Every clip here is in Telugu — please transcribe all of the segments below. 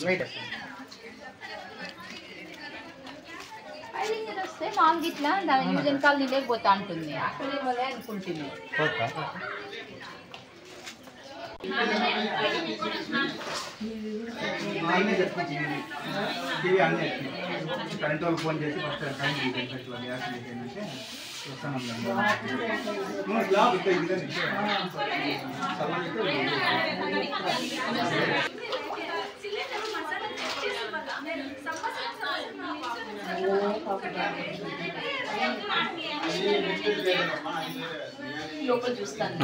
వెయిట్ ఫైరింగ్ వస్తే మామూలుగా ఇట్లా దాని యూజ్ వెనకాల నిలేకపోతా ఉంటుంది అక్కడ ఇవ్వలే అనుకుంటుంది అన్నీ చెప్పించింది టీవీ అన్నీ వచ్చినాయి కరెంట్ వాళ్ళు ఫోన్ చేసి ఫస్ట్ టైం ఇట్లా గ్యాస్ లీక్ అయిందంటే వస్తాను జాబ్ ఇక్కడ ఇదే లోపల చూస్తాను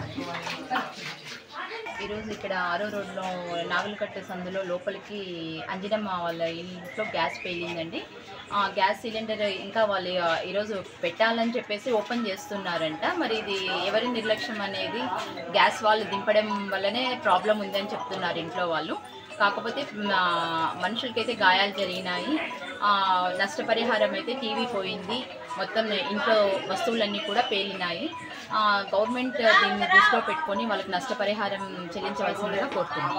ఈరోజు ఇక్కడ ఆరో రోడ్లో నాగులకట్ట సందులో లోపలికి అంజనమ్మ వాళ్ళ ఇంట్లో గ్యాస్ పేలిందండి ఆ గ్యాస్ సిలిండర్ ఇంకా వాళ్ళు ఆ, ఈరోజు పెట్టాలని చెప్పేసి ఓపెన్ చేస్తున్నారంట మరి ఇది ఎవరి నిర్లక్ష్యం అనేది గ్యాస్ వాళ్ళు దింపడం వల్లనే ప్రాబ్లం ఉందని చెప్తున్నారు ఇంట్లో వాళ్ళు కాకపోతే ఆ, మనుషులకైతే గాయాలు జరిగినాయి ఆ, నష్టపరిహారం అయితే టీవీ పోయింది మొత్తం ఇంట్లో వస్తువులన్నీ కూడా పేలినాయి ఆ, గవర్నమెంట్ దీన్ని దృష్టిలో పెట్టుకొని వాళ్ళకి నష్టపరిహారం చెల్లించవలసిందిగా కోరుతున్నాం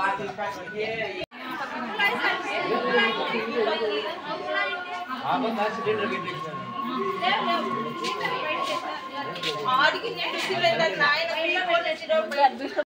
ఆడికి నేను నాయన